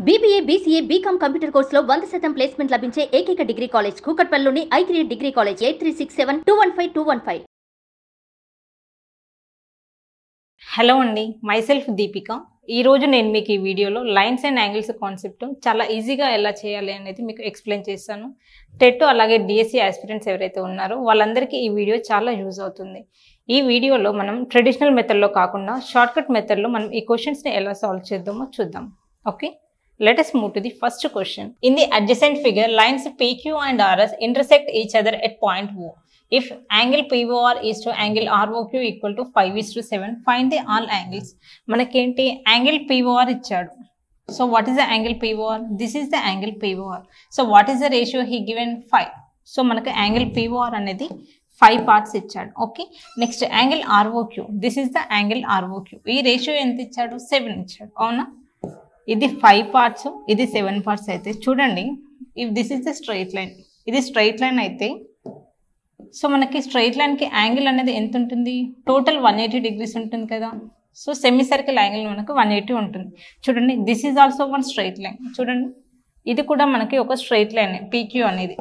BBA BCA BCom computer కోర్సులో వంద శాతం ప్లేస్మెంట్ లభించే ఏకైక డిగ్రీ కాలేజ్ కూకట్పల్లిలోని I three degree college eight three six seven two one five two one five hello అండి myself Deepika ఈరోజు నేను మీకు ఈ వీడియోలో లైన్స్ అండ్ యాంగిల్స్ కాన్సెప్ట్ చాలా ఈజీగా ఎలా చేయాలి అనేది మీకు ఎక్స్ప్లెయిన్ చేస్తాను టెట్ అలాగే డిఎస్సి ఆస్పిరెంట్స్ ఎవరైతే ఉన్నారో వాళ్ళందరికీ ఈ వీడియో చాలా యూజ్ అవుతుంది ఈ వీడియోలో మనం ట్రెడిషనల్ మెథడ్లో కాకుండా షార్ట్కట్ మెథడ్లో మనం ఈ క్వశ్చన్స్ని ఎలా సాల్వ్ చేద్దామో చూద్దాం okay let us move to the first question. In the adjacent figure, lines PQ and RS intersect each other at point O. If angle POR is to angle ROQ equal to 5 is to 7, find the all angles. మనకేంటి angle POR ఇచ్చాడు so what is the angle POR? This is the angle POR. So what is the ratio he given five so మనకు angle POR అనేది five parts ఇచ్చాడు okay next angle R O Q this is the angle R O Q ఈ ratio ఎంత ఇచ్చాడు seven ఇచ్చాడు అవునా ఇది five parts ఇది సెవెన్ పార్ట్స్ అయితే చూడండి if this is the straight line ఇది స్ట్రైట్ లైన్ అయితే సో మనకి స్ట్రైట్ లైన్కి యాంగిల్ అనేది ఎంత ఉంటుంది టోటల్ వన్ ఎయిటీ డిగ్రీస్ ఉంటుంది కదా సో సెమీ సర్కిల్ యాంగిల్ మనకు వన్ ఎయిటీ ఉంటుంది చూడండి this is also one straight line చూడండి ఇది కూడా మనకి ఒక స్ట్రైట్ లైన్ పీక్యూ అనేది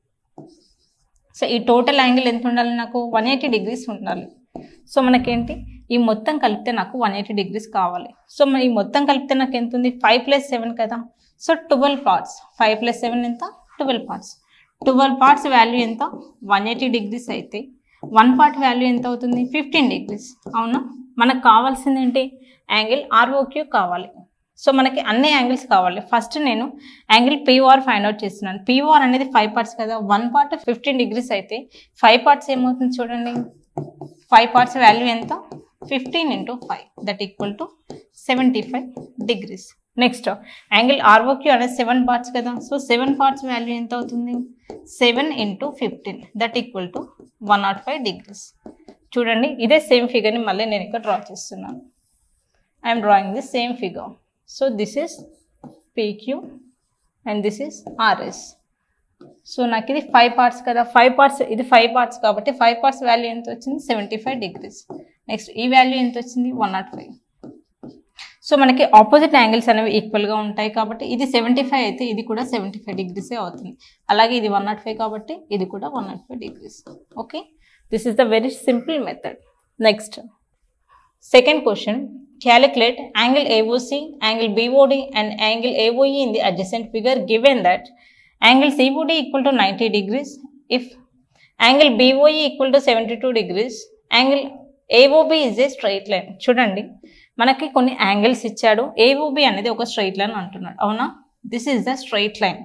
సో ఈ టోటల్ యాంగిల్ ఎంత ఉండాలి నాకు వన్ ఎయిటీ డిగ్రీస్ ఉండాలి సో మనకేంటి ఈ మొత్తం కలిపితే నాకు వన్ ఎయిటీ డిగ్రీస్ కావాలి సో మరి ఈ మొత్తం కలిపితే నాకు ఎంత ఉంది ఫైవ్ ప్లస్ సెవెన్ కదా so twelve parts five plus seven ఎంత twelve parts twelve parts value ఎంత వన్ ఎయిటీ డిగ్రీస్ అయితే వన్ పార్ట్ వాల్యూ ఎంత అవుతుంది ఫిఫ్టీన్ డిగ్రీస్ అవునా మనకు కావాల్సింది ఏంటి యాంగిల్ ఆర్ఓక్యూ కావాలి సో మనకి అన్ని యాంగిల్స్ కావాలి ఫస్ట్ నేను యాంగిల్ పీఓఆర్ ఫైండ్ అవుట్ చేస్తున్నాను పీఓఆర్ అనేది ఫైవ్ పార్ట్స్ కదా వన్ పార్ట్ ఫిఫ్టీన్ డిగ్రీస్ అయితే ఫైవ్ పార్ట్స్ ఏమవుతుంది చూడండి ఫైవ్ పార్ట్స్ వాల్యూ ఎంత fifteen into five that equal to seventy five degrees next angle R O Q అనేది సెవెన్ పార్ట్స్ కదా సో సెవెన్ పార్ట్స్ వాల్యూ ఎంత అవుతుంది seven into fifteen that equal to one not five degrees చూడండి ఇదే same ఫిగర్ని మళ్ళీ నేను ఇక్కడ డ్రా చేస్తున్నాను I'm drawing the same figure so this is P Q and this is R S so నాకు ఇది ఫైవ్ పార్ట్స్ కదా ఫైవ్ పార్ట్స్ ఇది ఫైవ్ పార్ట్స్ కాబట్టి ఫైవ్ పార్ట్స్ వాల్యూ ఎంత వచ్చింది సెవెంటీ ఫైవ్ డిగ్రీస్ నెక్స్ట్ ఈ వాల్యూ ఎంత వచ్చింది వన్ నాట్ ఫైవ్ సో మనకి ఆపోజిట్ యాంగిల్స్ అనేవి ఈక్వల్గా ఉంటాయి కాబట్టి ఇది సెవెంటీ ఫైవ్ అయితే ఇది కూడా సెవెంటీ ఫైవ్ డిగ్రీసే అవుతుంది అలాగే ఇది వన్ నాట్ ఫైవ్ కాబట్టి ఇది కూడా one not five degrees okay this is the very simple method next second question calculate angle A O C angle B O D and angle A O E in the adjacent figure given that angle COD equal to 90 degrees if angle BOE equal to 72 degrees angle AOB is a straight line చూడండి మనకి కొన్ని angles ఇచ్చాడు AOB అనేది ఒక straight line అంటున్నాడు అవునా this is the straight line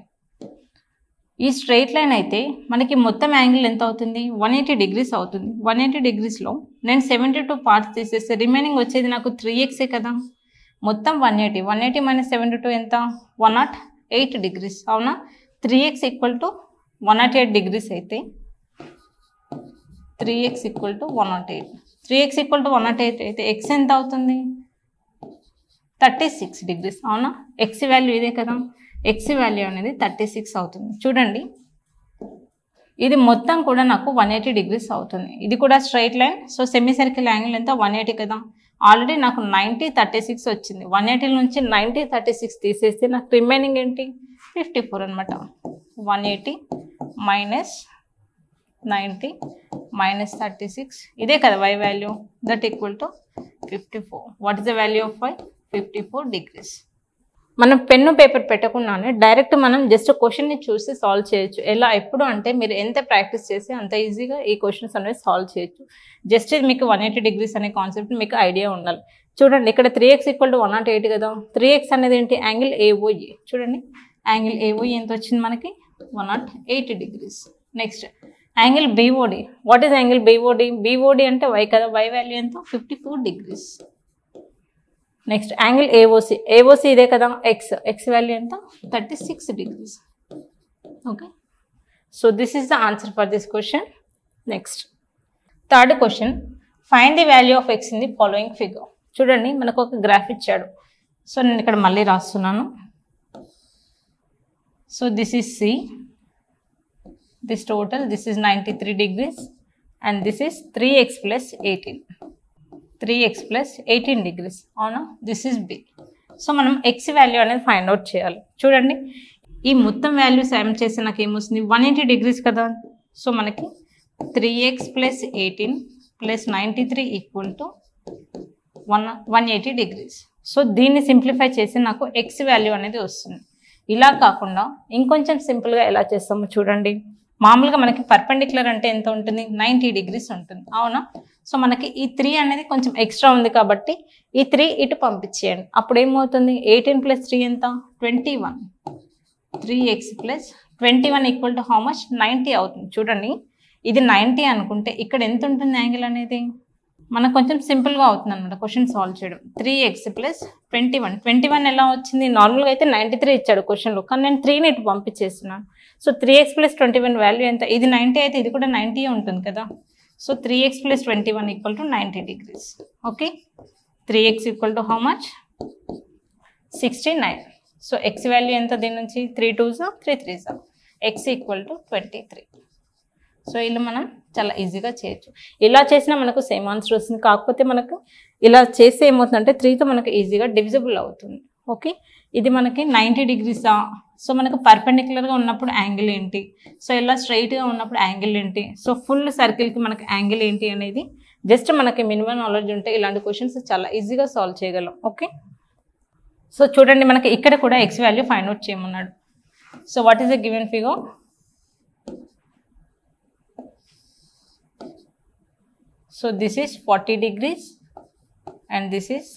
ఈ straight line అయితే మనకి మొత్తం యాంగిల్ ఎంత అవుతుంది వన్ ఎయిటీ డిగ్రీస్ అవుతుంది వన్ ఎయిటీ డిగ్రీస్లో నేను సెవెంటీ టూ పార్ట్స్ తీసేస్తే రిమైనింగ్ వచ్చేది నాకు త్రీ ఎక్సే కదా మొత్తం one eighty one eighty minus seventy two ఎంత వన్ నాట్ ఎయిట్ డిగ్రీస్ అవునా three X equal to one not eight degrees అయితే three X equal to one not eight three X equal to one not eight అయితే x ఎంత అవుతుంది thirty six degrees అవునా x value ఇదే కదా x value అనేది thirty six అవుతుంది చూడండి ఇది మొత్తం కూడా నాకు వన్ ఎయిటీ డిగ్రీస్ అవుతుంది ఇది కూడా straight line so semi circle angle ఎంత వన్ ఎయిటీ కదా ఆల్రెడీ నాకు నైంటీ థర్టీ సిక్స్ వచ్చింది వన్ ఎయిటీ నుంచి నైంటీ థర్టీ సిక్స్ తీసేస్తే నాకు రిమైనింగ్ ఏంటి ఫిఫ్టీ ఫోర్ అనమాట one eighty minus ninety minus thirty six ఇదే కదా Y value that equal to fifty four what is the value of Y fifty four degrees మనం pen paper పెట్టకుండానే direct మనం just క్వశ్చన్ని చూసి సాల్వ్ చేయొచ్చు ఎలా ఎప్పుడు అంటే మీరు ఎంత ప్రాక్టీస్ చేసి అంత ఈజీగా ఈ క్వశ్చన్స్ అనేవి సాల్వ్ చేయొచ్చు జస్ట్ ఇది మీకు వన్ ఎయిటీ డిగ్రీస్ అనే కాన్సెప్ట్ మీకు ఐడియా ఉండాలి చూడండి ఇక్కడ three X equal to one not eight కదా త్రీ ఎక్స్ అనేది ఏంటి యాంగిల్ ఏఓఈ చూడండి యాంగిల్ ఏఓఈ ఎంత వచ్చింది మనకి one nought eighty degrees next angle B O D what is angle B O D B O D అంటే వై కదా వై వాల్యూ ఎంత fifty four degrees next angle A O C A O C ఇదే కదా ఎక్స్ ఎక్స్ వాల్యూ ఎంత thirty six degrees okay so this is the answer for this question next third question find the value of X in the following figure చూడండి మనకు ఒక graph ఇచ్చాడు so నేను ఇక్కడ మళ్ళీ రాస్తున్నాను so this is C this total this is ninety three degrees and this is three X plus eighteen three X plus eighteen degrees అవునా this is B so మనం ఎక్స్ వాల్యూ అనేది find out చేయాలి చూడండి ఈ మొత్తం values ఏం చేస్తే నాకు ఏమొస్తుంది వన్ ఎయిటీ డిగ్రీస్ కదా సో మనకి three X plus eighteen plus ninety three equal to one one eighty degrees so దీన్ని సింప్లిఫై చేసి నాకు ఎక్స్ వాల్యూ అనేది వస్తుంది ఇలా కాకుండా ఇంకొంచెం సింపుల్గా ఎలా చేస్తామో చూడండి మామూలుగా మనకి పర్పెండిక్యులర్ అంటే ఎంత ఉంటుంది నైంటీ డిగ్రీస్ ఉంటుంది అవునా సో మనకి ఈ త్రీ అనేది కొంచెం ఎక్స్ట్రా ఉంది కాబట్టి ఈ త్రీ ఇటు పంపించేయండి అప్పుడు ఏమవుతుంది ఎయిటీన్ ప్లస్ త్రీ ఎంత twenty one three X plus twenty one equal to how much ninety అవుతుంది చూడండి ఇది నైంటీ అనుకుంటే ఇక్కడ ఎంత ఉంటుంది యాంగిల్ అనేది మనకు కొంచెం సింపుల్గా అవుతుంది అనమాట క్వశ్చన్ సాల్వ్ చేయడం three X plus twenty one twenty one ఎలా వచ్చింది నార్మల్గా అయితే నైంటీ త్రీ ఇచ్చాడు క్వశ్చన్లో కానీ నేను త్రీని ఇటు పంపించేస్తున్నాను so three X plus twenty one value ఎంత ఇది నైంటీ అయితే ఇది కూడా నైంటీ ఉంటుంది కదా so three X plus twenty one equal to ninety degrees okay three X equal to how much sixty nine so X value ఎంత దీని నుంచి త్రీ టూసా త్రీ త్రీసా X equal to twenty three so ఇలా మనం చాలా ఈజీగా చేయొచ్చు ఇలా చేసినా మనకు సేమ్ ఆన్సర్ వస్తుంది కాకపోతే మనకు ఇలా చేస్తే ఏమవుతుందంటే త్రీతో మనకు ఈజీగా డివిజిబుల్ అవుతుంది ఓకే ఇది మనకి నైంటీ డిగ్రీసా సో మనకు పర్పెండిక్యులర్గా ఉన్నప్పుడు యాంగిల్ ఏంటి సో ఇలా స్ట్రైట్గా ఉన్నప్పుడు యాంగిల్ ఏంటి సో ఫుల్ సర్కిల్కి మనకి యాంగిల్ ఏంటి అనేది జస్ట్ మనకి మినిమం నాలెడ్జ్ ఉంటే ఇలాంటి క్వశ్చన్స్ చాలా ఈజీగా సాల్వ్ చేయగలం ఓకే సో చూడండి మనకి ఇక్కడ కూడా ఎక్స్ వాల్యూ ఫైండ్ అవుట్ చేయమన్నాడు so what is the given figure so this is forty degrees and this is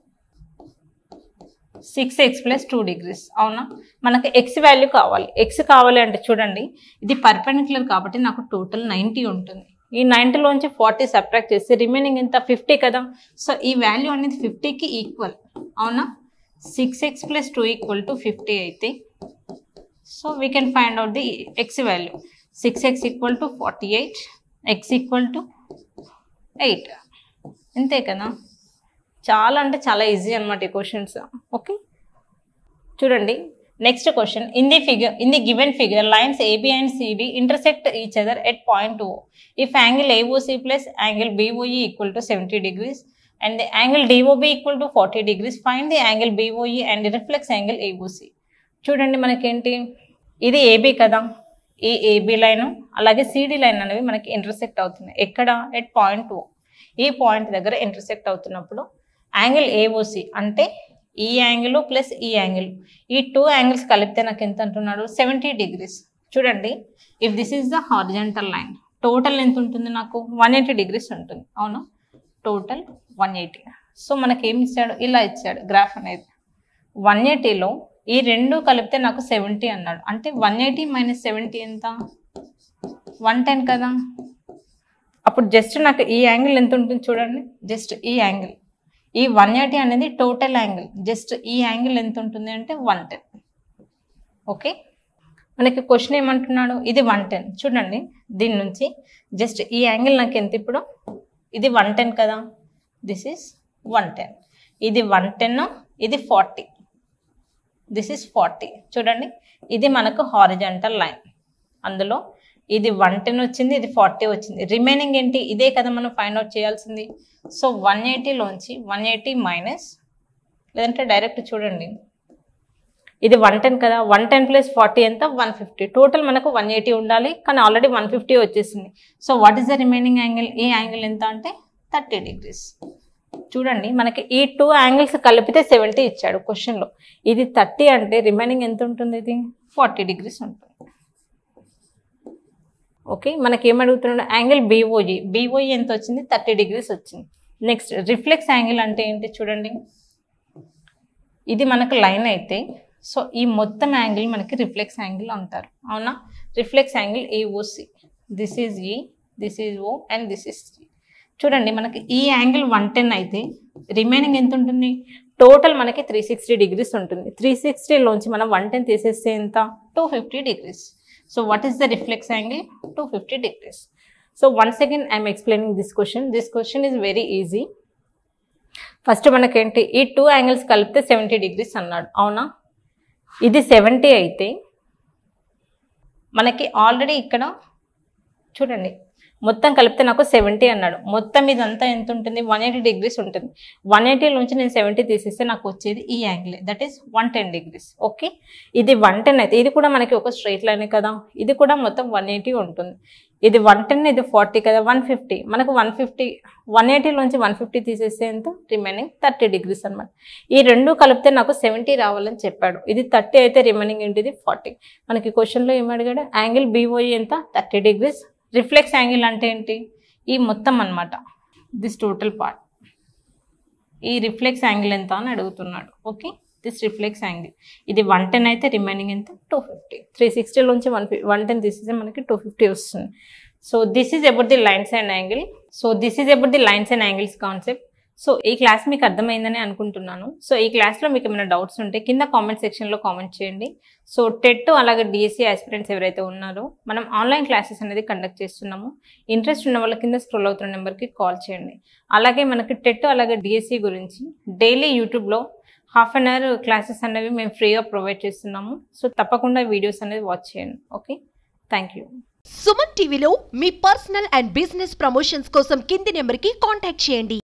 six X plus two degrees అవునా మనకు ఎక్స్ వాల్యూ కావాలి ఎక్స్ కావాలి అంటే చూడండి ఇది పర్పెండిక్యులర్ కాబట్టి నాకు టోటల్ నైంటీ ఉంటుంది ఈ నైంటీలోంచి ఫార్టీ సబ్ట్రాక్ట్ చేస్తే రిమైనింగ్ ఎంత ఫిఫ్టీ కదా సో ఈ వాల్యూ అనేది ఫిఫ్టీకి ఈక్వల్ అవునా six X plus two equal to fifty అయితే so we can find out the X value six X equal to forty eight X equal to eight అంతే కదా చాలా అంటే చాలా ఈజీ అనమాట ఈ క్వశ్చన్స్ ఓకే చూడండి next question in the figure in the given figure lines A B and C D intersect each other at point O if angle A O C plus angle B O E equal to seventy degrees and the angle D O B equal to forty degrees find the angle B O E and reflex angle A O C చూడండి మనకేంటి ఇది A B కదా ఈ A B line అలాగే C D line అనేవి మనకి intersect అవుతున్నాయి ఎక్కడ ఎట్ పాయింట్ ఓ ఈ పాయింట్ దగ్గర ఇంటర్సెక్ట్ అవుతున్నప్పుడు యాంగిల్ ఏఓసి అంటే ఈ యాంగిల్ ప్లస్ ఈ యాంగిల్ ఈ టూ యాంగిల్స్ కలిపితే నాకు ఎంత అంటున్నాడు సెవెంటీ డిగ్రీస్ చూడండి if this is the horizontal line total ఎంత ఉంటుంది నాకు వన్ ఎయిటీ డిగ్రీస్ ఉంటుంది అవునా టోటల్ వన్ ఎయిటీ సో మనకి ఏమి ఇచ్చాడు ఇలా ఇచ్చాడు గ్రాఫ్ అనేది వన్ ఎయిటీలో ఈ రెండు కలిపితే నాకు సెవెంటీ అన్నాడు అంటే వన్ ఎయిటీ మైనస్ సెవెంటీ ఎంత వన్ టెన్ కదా అప్పుడు జస్ట్ నాకు ఈ యాంగిల్ ఎంత ఉంటుంది చూడండి జస్ట్ ఈ యాంగిల్ ఈ వన్ ఎయిటీ అనేది టోటల్ యాంగిల్ జస్ట్ ఈ యాంగిల్ ఎంత ఉంటుంది అంటే వన్ టెన్ ఓకే మనకి క్వశ్చన్ ఏమంటున్నాడు ఇది వన్ టెన్ చూడండి దీని నుంచి జస్ట్ ఈ యాంగిల్ నాకు ఎంత ఇప్పుడు ఇది వన్ టెన్ కదా దిస్ ఈస్ వన్ టెన్ ఇది వన్ టెన్ ఇది ఫార్టీ దిస్ ఈస్ ఫార్టీ చూడండి ఇది మనకు హారిజంటల్ లైన్ అందులో ఇది వన్ టెన్ వచ్చింది ఇది ఫార్టీ వచ్చింది రిమైనింగ్ ఏంటి ఇదే కదా మనం ఫైండ్ అవుట్ చేయాల్సింది సో వన్ ఎయిటీలోంచి వన్ ఎయిటీ మైనస్ లేదంటే డైరెక్ట్ చూడండి ఇది వన్ టెన్ కదా వన్ టెన్ ప్లస్ ఫార్టీ ఎంత వన్ ఫిఫ్టీ టోటల్ మనకు వన్ ఎయిటీ ఉండాలి కానీ ఆల్రెడీ వన్ ఫిఫ్టీ వచ్చేసింది so what is the remaining angle ఈ యాంగిల్ ఎంత అంటే థర్టీ డిగ్రీస్ చూడండి మనకి ఈ టూ యాంగిల్స్ కలిపితే సెవెంటీ ఇచ్చాడు క్వశ్చన్లో ఇది థర్టీ అంటే రిమైనింగ్ ఎంత ఉంటుంది ఇది ఫార్టీ డిగ్రీస్ ఉంటుంది ఓకే మనకి ఏమడుగుతున్నాడు యాంగిల్ బీఓఈ బీఓఈ ఎంత వచ్చింది థర్టీ డిగ్రీస్ వచ్చింది నెక్స్ట్ రిఫ్లెక్స్ యాంగిల్ అంటే ఏంటి చూడండి ఇది మనకు లైన్ అయితే సో ఈ మొత్తం యాంగిల్ మనకి రిఫ్లెక్స్ యాంగిల్ అంటారు అవునా reflex angle A O C this is E this is O and this is చూడండి మనకి ఈ యాంగిల్ వన్ టెన్ అయితే రిమైనింగ్ ఎంత ఉంటుంది టోటల్ మనకి త్రీ సిక్స్టీ డిగ్రీస్ ఉంటుంది త్రీ సిక్స్టీలోంచి మనం వన్ టెన్ తీసేస్తే ఎంత two fifty degrees so what is the reflex angle two fifty degrees so once again I'm explaining this question this question is very easy first మనకేంటి ఈ two angles కలిపితే seventy degrees అన్నాడు అవునా ఇది seventy అయితే మనకి ఆల్రెడీ ఇక్కడ చూడండి మొత్తం కలిపితే నాకు సెవెంటీ అన్నాడు మొత్తం ఇదంతా ఎంత ఉంటుంది వన్ ఎయిటీ డిగ్రీస్ ఉంటుంది వన్ ఎయిటీ నుంచి నేను సెవెంటీ తీసేస్తే నాకు వచ్చేది ఈ angle that is one ten degrees okay ఇది వన్ టెన్ అయితే ఇది కూడా మనకి ఒక స్ట్రైట్ లైన్ కదా ఇది కూడా మొత్తం వన్ ఎయిటీ ఉంటుంది ఇది వన్ టెన్ ఇది ఫార్టీ కదా వన్ ఫిఫ్టీ మనకు వన్ ఫిఫ్టీ వన్ ఎయిటీలోంచి వన్ ఫిఫ్టీ తీసేస్తే ఎంత రిమైనింగ్ థర్టీ డిగ్రీస్ అనమాట ఈ రెండు కలిపితే నాకు సెవెంటీ రావాలని చెప్పాడు ఇది థర్టీ అయితే రిమైనింగ్ ఏంటిది ఫార్టీ మనకి క్వశ్చన్లో ఏమి అడిగాడు యాంగిల్ బీఓఈ ఎంత థర్టీ డిగ్రీస్ రిఫ్లెక్స్ యాంగిల్ అంటే ఏంటి ఈ మొత్తం అన్నమాట దిస్ టోటల్ పార్ట్ ఈ రిఫ్లెక్స్ యాంగిల్ ఎంత అని అడుగుతున్నాడు ఓకే దిస్ రిఫ్లెక్స్ యాంగిల్ ఇది వన్ టెన్ అయితే రిమైనింగ్ ఎంత టూ ఫిఫ్టీ త్రీ సిక్స్టీలోంచి వన్ వన్ టెన్ తీసేస్తే మనకి టూ ఫిఫ్టీ వస్తుంది so this is about the lines and angle so this is about the lines and angles concept so ఈ class మీకు అర్థమైందని అనుకుంటున్నాను సో ఈ క్లాస్లో మీకు ఏమైనా డౌట్స్ ఉంటే కింద కామెంట్ సెక్షన్లో కామెంట్ చేయండి సో టెట్ అలాగే డిఎస్సి ఆస్పిరెంట్స్ ఎవరైతే ఉన్నారో మనం ఆన్లైన్ క్లాసెస్ అనేది కండక్ట్ చేస్తున్నాము ఇంట్రెస్ట్ ఉన్న వాళ్ళ కింద స్క్రోల్ అవుతున్న నెంబర్కి కాల్ చేయండి అలాగే మనకి టెట్ అలాగే డిఎస్సి గురించి డైలీ యూట్యూబ్లో హాఫ్ అన్ అవర్ క్లాసెస్ అనేవి మేము ఫ్రీగా ప్రొవైడ్ చేస్తున్నాము సో తప్పకుండా వీడియోస్ అనేది వాచ్ చేయండి ఓకే థ్యాంక్ యూ సుమన్ టీవీలో మీ పర్సనల్ అండ్ బిజినెస్ ప్రమోషన్స్ కోసం కింది నెంబర్కి కాంటాక్ట్ చేయండి